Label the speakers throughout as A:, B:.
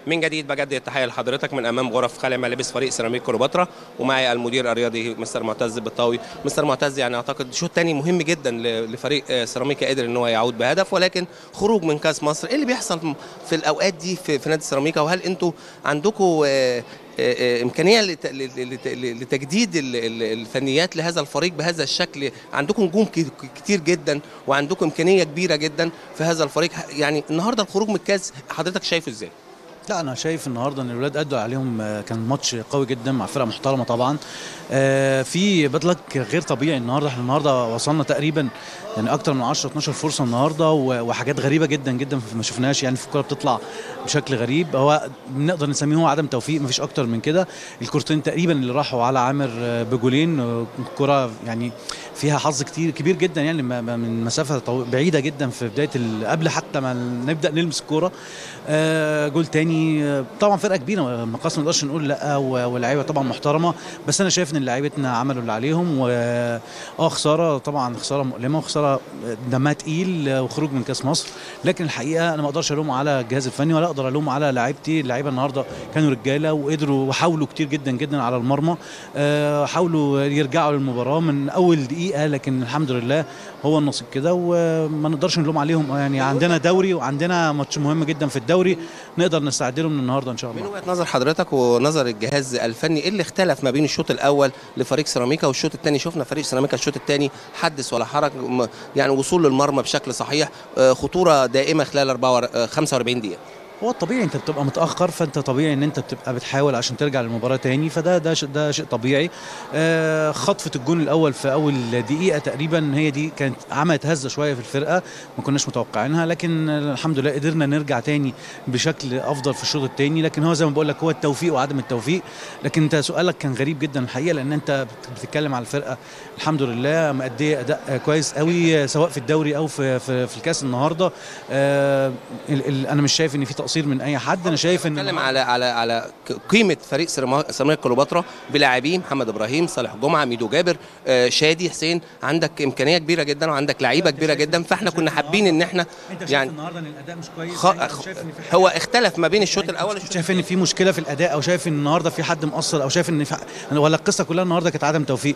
A: من جديد بجدد التحيه لحضرتك من امام غرف خلع ملابس فريق سيراميك كليوباترا ومعي المدير الرياضي مستر معتز بالطاوي مستر معتز يعني اعتقد شوط تاني مهم جدا ل- لفريق آه، سيراميكا قدر ان هو يعود بهدف ولكن خروج من كاس مصر ايه اللي بيحصل في الاوقات دي في, في نادي سيراميكا وهل انتوا عندكم آه، آه، آه، امكانيه لت- لت- لت- لتجديد ال- ال- الفنيات لهذا الفريق بهذا الشكل عندكم نجوم ك- كتير جدا وعندكم امكانيه كبيره جدا في هذا الفريق يعني النهارده الخروج من الكاس حضرتك شايفه ازاي
B: لا انا شايف النهارده ان الولاد ادوا عليهم آه، كان ماتش قوي جدا مع فرقه محترمه طبعا آه، في بدلك غير طبيعي النهارده احنا النهارده وصلنا تقريبا يعني اكتر من 10 12 فرصه النهارده و- وحاجات غريبه جدا جدا ما شفناهاش يعني في الكوره بتطلع بشكل غريب هو نقدر نسميه هو عدم توفيق مفيش اكتر من كده الكورتين تقريبا اللي راحوا على عامر آه، بجولين آه، الكره يعني فيها حظ كتير كبير جدا يعني ما- ما- من مسافه طو- بعيده جدا في بدايه ال- قبل حتى ما نبدا نلمس الكوره آه، جول تاني آه، طبعا فرقه كبيره مقاس ما نقدرش نقول لا و- واللعيبه طبعا محترمه بس انا شايف ان لعيبتنا عملوا اللي عليهم و اه خساره طبعا خساره مؤلمه وخساره دمها تقيل آه، وخروج من كاس مصر لكن الحقيقه انا ما اقدرش الوم على الجهاز الفني ولا اقدر الوم على لعيبتي اللعيبه النهارده كانوا رجاله وقدروا وحاولوا كتير جدا جدا على المرمى آه، حاولوا يرجعوا للمباراه من اول دقيقه لكن الحمد لله هو النصيب كده وما نقدرش نلوم عليهم يعني عندنا دوري وعندنا ماتش مهم جدا في الدوري نقدر نستعد له من النهارده ان شاء
A: من
B: الله
A: وجهه نظر حضرتك ونظر الجهاز الفني ايه اللي اختلف ما بين الشوط الاول لفريق سيراميكا والشوط الثاني شفنا فريق سيراميكا الشوط الثاني حدث ولا حرج م- يعني وصول للمرمى بشكل صحيح آه، خطوره دائمه خلال 44 آه، 45 دقيقه
B: هو الطبيعي انت بتبقى متاخر فانت طبيعي ان انت بتبقى بتحاول عشان ترجع للمباراه تاني فده ده شيء- ده شيء طبيعي آه، خطفه الجون الاول في اول دقيقه تقريبا هي دي كانت عملت هزه شويه في الفرقه ما كناش متوقعينها لكن الحمد لله قدرنا نرجع تاني بشكل افضل في الشوط التاني لكن هو زي ما بقول لك هو التوفيق وعدم التوفيق لكن انت سؤالك كان غريب جدا الحقيقه لان انت بتتكلم على الفرقه الحمد لله مأديه اداء كويس قوي سواء في الدوري او في في, في الكاس النهارده آه ال ال انا مش شايف ان في تقصير من اي حد انا شايف ان
A: نتكلم على على على ك- قيمه فريق سيرما- سيراميكا كليوباترا بلاعبيه محمد ابراهيم صالح جمعه ميدو جابر آه، شادي حسين عندك امكانيه كبيره جدا وعندك لعيبه كبيره جدا فاحنا كنا حابين ان احنا
B: انت شايف
A: يعني
B: النهارده ان الاداء مش كويس
A: خ...
B: يعني
A: خ-
B: شايف ان في
A: هو اختلف ما بين الشوط الاول والشوط
B: شايف ان في مشكله في الاداء او شايف ان النهارده في حد مقصر او شايف ان في ولا القصه كلها النهارده كانت عدم توفيق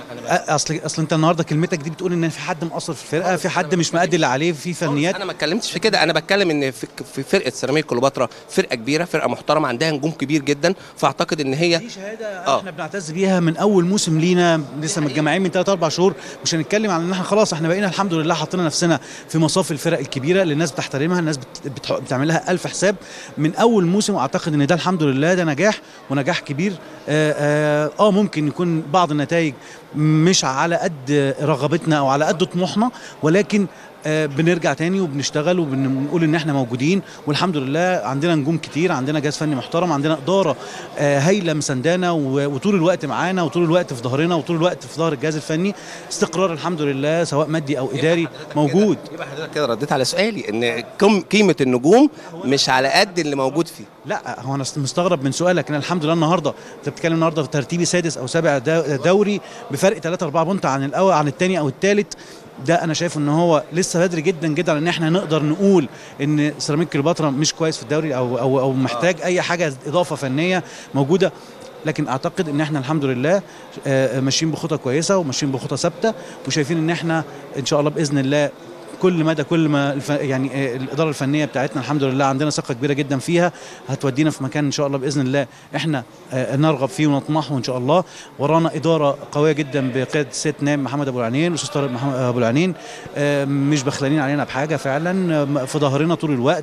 B: أ- اصل اصل انت النهارده كلمتك دي بتقول ان في حد مقصر في الفرقه في حد مش مأدي اللي عليه في فنيات
A: انا ما اتكلمتش في كده انا بتكلم ان في, في فرقه سيراميكا كليوباترا فرقه كبيره فرقه محترمه عندها نجوم كبير جدا فاعتقد ان هي
B: دي شهاده
A: آه.
B: احنا بنعتز بيها من اول موسم لينا لسه متجمعين من 3 4 شهور مش هنتكلم عن ان احنا خلاص احنا بقينا الحمد لله حاطين نفسنا في مصاف الفرق الكبيره اللي الناس بتحترمها الناس بت... بتح... بتعمل لها الف حساب من اول موسم واعتقد ان ده الحمد لله ده نجاح ونجاح كبير اه, آه, آه ممكن يكون بعض النتائج مش على قد رغبتنا او على قد طموحنا ولكن آه، بنرجع تاني وبنشتغل وبنقول ان احنا موجودين والحمد لله عندنا نجوم كتير عندنا جهاز فني محترم عندنا اداره آه، هايله مسندانا و- وطول الوقت معانا وطول الوقت في ظهرنا وطول الوقت في ظهر الجهاز الفني استقرار الحمد لله سواء مادي او اداري موجود
A: يبقى حضرتك كده رديت على سؤالي ان كم قيمه النجوم مش على قد اللي موجود فيه
B: لا هو انا مستغرب من سؤالك انا الحمد لله النهارده انت بتتكلم النهارده في ترتيبي سادس او سابع دا- دوري بفرق 3 4 بونت عن الاول عن الثاني او الثالث ده انا شايف ان هو لسه بدري جدا جدا على ان احنا نقدر نقول ان سيراميك كليوباترا مش كويس في الدوري او او او محتاج اي حاجه اضافه فنيه موجوده لكن اعتقد ان احنا الحمد لله آه، ماشيين بخطى كويسه وماشيين بخطى ثابته وشايفين ان احنا ان شاء الله باذن الله كل مدى كل ما الف... يعني آه، الاداره الفنيه بتاعتنا الحمد لله عندنا ثقه كبيره جدا فيها هتودينا في مكان ان شاء الله باذن الله احنا آه، نرغب فيه ونطمحه ان شاء الله ورانا اداره قويه جدا بقياده السيد نائب محمد ابو العنين والاستاذ طارق محمد ابو العنين آه، مش بخلانين علينا بحاجه فعلا آه، في ظهرنا طول الوقت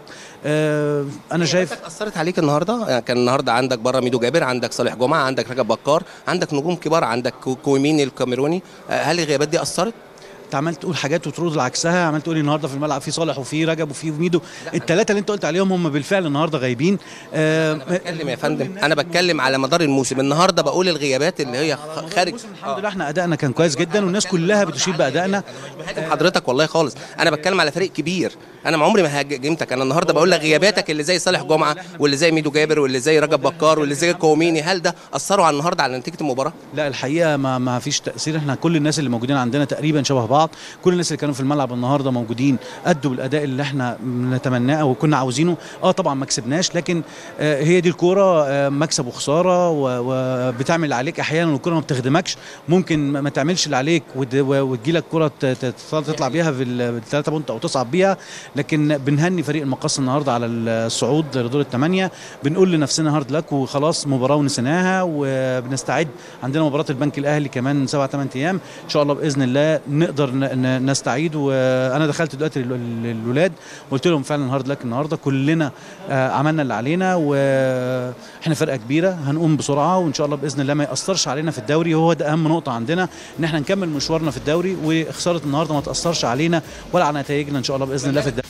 B: آه، انا شايف
A: غياباتك اثرت عليك النهارده يعني كان النهارده عندك بره ميدو جابر عندك صالح جمعه عندك رجب بكار عندك نجوم كبار عندك كو- كويميني الكاميروني آه، هل الغيابات دي اثرت
B: انت عمال تقول حاجات وترد عكسها عمال تقول النهارده في الملعب في صالح وفي رجب وفي ميدو الثلاثه اللي انت قلت عليهم هم بالفعل النهارده غايبين آه،
A: بتكلم يا فندم انا بتكلم على مدار الموسم النهارده بقول الغيابات اللي هي خ- خارج
B: الموسم الحمد لله احنا ادائنا كان كويس جدا والناس كلها بتشيد بادائنا
A: بهاجم حضرتك والله خالص انا بتكلم على فريق كبير انا عمري ما هاجمتك انا النهارده بقول لك غياباتك اللي زي صالح جمعه واللي زي ميدو جابر واللي زي رجب بكار واللي زي كوميني هل ده اثروا على النهارده على نتيجه المباراه
B: لا الحقيقه ما ما فيش تاثير احنا كل الناس اللي موجودين عندنا تقريبا شبه بعض كل الناس اللي كانوا في الملعب النهارده موجودين ادوا بالاداء اللي احنا نتمناه وكنا عاوزينه اه طبعا ما كسبناش لكن آه هي دي الكوره آه مكسب وخساره وبتعمل اللي عليك احيانا والكوره ما بتخدمكش ممكن ما تعملش اللي عليك وتجي لك كوره تطلع بيها في الثلاثه بونت او تصعد بيها لكن بنهني فريق المقص النهارده على الصعود لدور الثمانيه بنقول لنفسنا هارد لك وخلاص مباراه ونسيناها وبنستعد عندنا مباراه البنك الاهلي كمان سبع ثمان ايام ان شاء الله باذن الله نقدر نستعيد وانا دخلت دلوقتي الولاد وقلت لهم فعلا هارد لك النهارده كلنا عملنا اللي علينا واحنا فرقه كبيره هنقوم بسرعه وان شاء الله باذن الله ما ياثرش علينا في الدوري هو ده اهم نقطه عندنا ان احنا نكمل مشوارنا في الدوري وخساره النهارده ما تاثرش علينا ولا على نتائجنا ان شاء الله باذن الله في الدوري